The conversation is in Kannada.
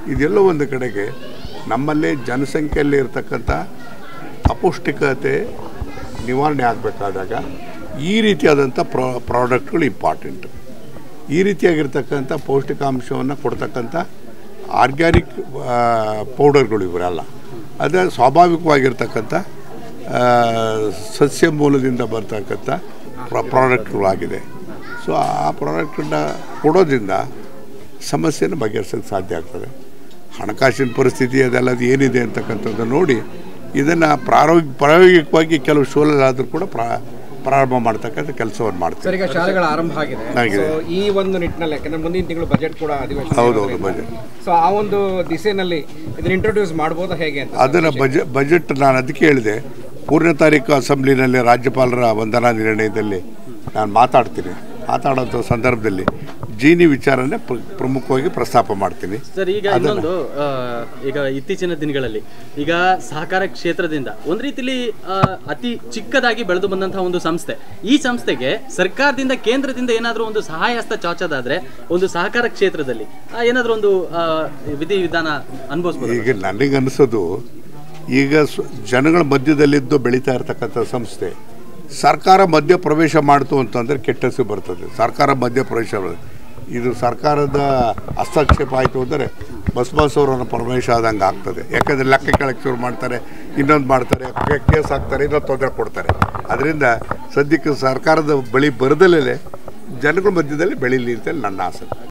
ಇದೆಲ್ಲೋ ಒಂದು ಕಡೆಗೆ ನಮ್ಮಲ್ಲಿ ಜನಸಂಖ್ಯೆಯಲ್ಲಿ ಇರ್ತಕ್ಕಂಥ ಅಪೌಷ್ಟಿಕತೆ ನಿವಾರಣೆ ಆಗಬೇಕಾದಾಗ ಈ ರೀತಿಯಾದಂಥ ಪ್ರಾ ಪ್ರಾಡಕ್ಟ್ಗಳು ಇಂಪಾರ್ಟೆಂಟ್ ಈ ರೀತಿಯಾಗಿರ್ತಕ್ಕಂಥ ಪೌಷ್ಟಿಕಾಂಶವನ್ನು ಕೊಡ್ತಕ್ಕಂಥ ಆರ್ಗ್ಯಾನಿಕ್ ಪೌಡರ್ಗಳು ಇವರಲ್ಲ ಅದು ಸ್ವಾಭಾವಿಕವಾಗಿರ್ತಕ್ಕಂಥ ಆ, ಸಸ್ಯ ಮೂಲದಿಂದ ಬರ್ತಕ್ಕಂಥ ಪ್ರ ಪ್ರಾಡಕ್ಟ್ಗಳಾಗಿದೆ ಸೊ ಆ ಪ್ರಾಡಕ್ಟನ್ನ ಕೊಡೋದ್ರಿಂದ ಸಮಸ್ಯೆನ ಬಗೆಹರಿಸೋಕ್ಕೆ ಸಾಧ್ಯ ಆಗ್ತದೆ ಹಣಕಾಸಿನ ಪರಿಸ್ಥಿತಿ ಅದೆಲ್ಲ ಅದು ಏನಿದೆ ಅಂತಕ್ಕಂಥದ್ದು ನೋಡಿ ಇದನ್ನು ಪ್ರಾಯೋಗಿಕ ಪ್ರಾಯೋಗಿಕವಾಗಿ ಕೆಲವು ಶೋಲಾದರೂ ಕೂಡ ಪ್ರಾ ಪ್ರಾರಂಭ ಮಾಡ್ತಕ್ಕಂಥ ಕೆಲಸವನ್ನು ಮಾಡ್ತಾರೆ ಸರ್ ಈಗ ಶಾಲೆಗಳ ಆರಂಭ ಆಗಿದೆ ಆಗಿದೆ. ಸೊ ಈ ಒಂದು ನಿಟ್ಟಿನಲ್ಲಿ ಯಾಕಂದ್ರೆ ಮುಂದಿನ ತಿಂಗಳು ಬಜೆಟ್ ಕೂಡ ಅಧಿವೇಶನ ಹೌದೌದು, budget. ಸೊ ಆ ಒಂದು ದಿಸೆನಲ್ಲಿ ಇದನ್ನ ಇಂಟ್ರೊಡ್ಯೂಸ್ ಮಾಡ್ಬೋದಾ ಹೇಗೆ ಅಂತ ಅದನ್ನು ಬಜೆ ಬಜೆಟ್ ನಾನು ಅದಕ್ಕೆ ಹೇಳಿದೆ ಮೂರನೇ ತಾರೀಕು ಅಸೆಂಬ್ಲಿನಲ್ಲಿ ರಾಜ್ಯಪಾಲರ ವಂದನಾ ನಿರ್ಣಯದಲ್ಲಿ ನಾನು ಮಾತಾಡ್ತೀನಿ ಮಾತಾಡೋಂಥ ಸಂದರ್ಭದಲ್ಲಿ ಜೀನಿ ವಿಚಾರನೇ ಪ್ರ- ಪ್ರಮುಖವಾಗಿ ಪ್ರಸ್ತಾಪ ಮಾಡ್ತೀನಿ ಸರ್ ಈಗ ಇನ್ನೊಂದು ಆ, ಈಗ ಇತ್ತೀಚಿನ ದಿನಗಳಲ್ಲಿ ಈಗ ಸಹಕಾರ ಕ್ಷೇತ್ರದಿಂದ ಒಂದ್ ರೀತಿಲಿ ಆ, ಅತಿ ಚಿಕ್ಕದಾಗಿ ಬೆಳೆದು ಬಂದಂತಹ ಒಂದು ಸಂಸ್ಥೆ ಈ ಸಂಸ್ಥೆಗೆ ಸರ್ಕಾರದಿಂದ ಕೇಂದ್ರದಿಂದ ಏನಾದರೂ ಒಂದು ಸಹಾಯ ಹಸ್ತ ಚಾಚೋದಾದ್ರೆ ಒಂದು ಸಹಕಾರ ಕ್ಷೇತ್ರದಲ್ಲಿ ಆ, ಏನಾದ್ರೂ ಒಂದು ಆ, ವಿಧಿವಿಧಾನ ಅನುಭವಿಸ್ಬೋದು ಈಗ ನನಗನ್ನಿಸೋದು ಈಗ ಸ್ವ- ಜನಗಳ ಮಧ್ಯದಲ್ಲಿದ್ದು ಬೆಳೀತಾ ಇರ್ತಕ್ಕಂಥ ಸಂಸ್ಥೆ ಸರ್ಕಾರ ಮಧ್ಯ ಪ್ರವೇಶ ಮಾಡ್ತು ಅಂತಂದರೆ ಕೆಟ್ಟ ಹೆಸರು ಬರ್ತದೆ ಸರ್ಕಾರ ಮಧ್ಯ ಪ್ರವೇಶ ಮಾಡ್- ಇದು ಸರ್ಕಾರದ ಹಸ್ತಕ್ಷೇಪ ಆಯಿತು ಅಂದರೆ ಬಸ್ ಬಸ್ ಅವರನ್ನು ಪ್ರವೇಶ ಆದಂಗೆ ಆಗ್ತದೆ ಯಾಕಂದರೆ ಲೆಕ್ಕ ಕೆಳಕ್ಕೆ ಶುರು ಮಾಡ್ತಾರೆ ಇನ್ನೊಂದು ಮಾಡ್ತಾರೆ ಕೇ- ಕೇಸ್ ಹಾಕ್ತಾರೆ ಇನ್ನೊಂದು ತೊಂದರೆ ಕೊಡ್ತಾರೆ ಅದರಿಂದ ಸದ್ಯಕ್ಕೆ ಸರ್ಕಾರದ ಬಳಿ ಬರದಲ್ಲೇ ಜನಗಳ ಮಧ್ಯದಲ್ಲಿ ಬೆಳೀಲಿ ಅಂತ ನನ್ನ ಆಸೆ